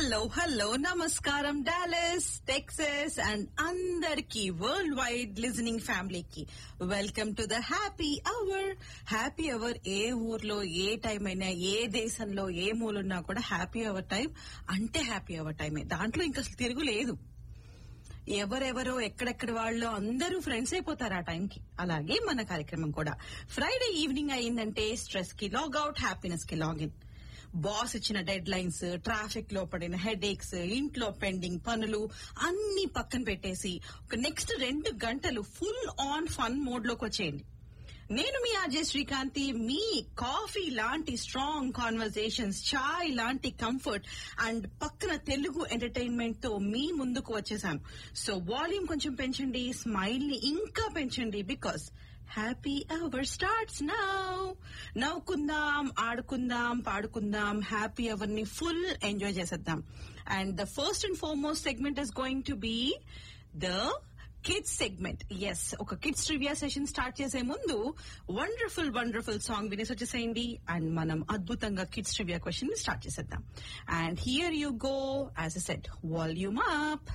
hello hello నమస్కారం Dallas Texas and అందరికి world wide listening ఫ్యామిలీకి welcome to the happy hour happy hour ఏ ఊర్లో ఏ టైం అయినా ఏ దేశంలో ఏ మూలున్నా కూడా హ్యాపీ అవర్ టైం అంటే హ్యాపీ అవర్ టైమే దాంట్లో ఇంకా అసలు తిరుగులేదు ఎవరెవరో ఎక్కడెక్కడ వాళ్ళు అందరూ ఫ్రెండ్స్ అయిపోతారు ఆ టైంకి అలాగే మన కార్యక్రమం కూడా ఫ్రైడే ఈవినింగ్ అయిందంటే స్ట్రెస్ కి లాగౌట్ హ్యాపీనెస్ కి లాగిన్ బాస్ ఇచ్చిన డెడ్ లైన్స్ ట్రాఫిక్ లో పడిన హెడ్ ఏక్స్ ఇంట్లో పెండింగ్ పనులు అన్ని పక్కన పెట్టేసి ఒక నెక్స్ట్ రెండు గంటలు ఫుల్ ఆన్ ఫన్ మోడ్ లోకి వచ్చేయండి నేను మీ అజయ్ శ్రీకాంతి మీ కాఫీ లాంటి స్ట్రాంగ్ కాన్వర్సేషన్స్ చాయ్ లాంటి కంఫర్ట్ అండ్ పక్కన తెలుగు ఎంటర్టైన్మెంట్ తో మీ ముందుకు వచ్చేసాను సో వాల్యూమ్ కొంచెం పెంచండి స్మైల్ ని ఇంకా పెంచండి because happy hour starts now నవ్వుకుందాం ఆడుకుందాం పాడుకుందాం హ్యాపీ అవర్ ని ఫుల్ ఎంజాయ్ చేసేద్దాం and the first and foremost segment is going to be the kids segment ఎస్ ఒక కిడ్స్ ట్రివియా సెషన్ స్టార్ట్ చేసే ముందు వండర్ఫుల్ వండర్ఫుల్ సాంగ్ వినేసి వచ్చేసేయండి అండ్ మనం అద్భుతంగా కిడ్స్ ట్రివియా క్వశ్చన్ స్టార్ట్ చేసేద్దాం and here you go as a set volume up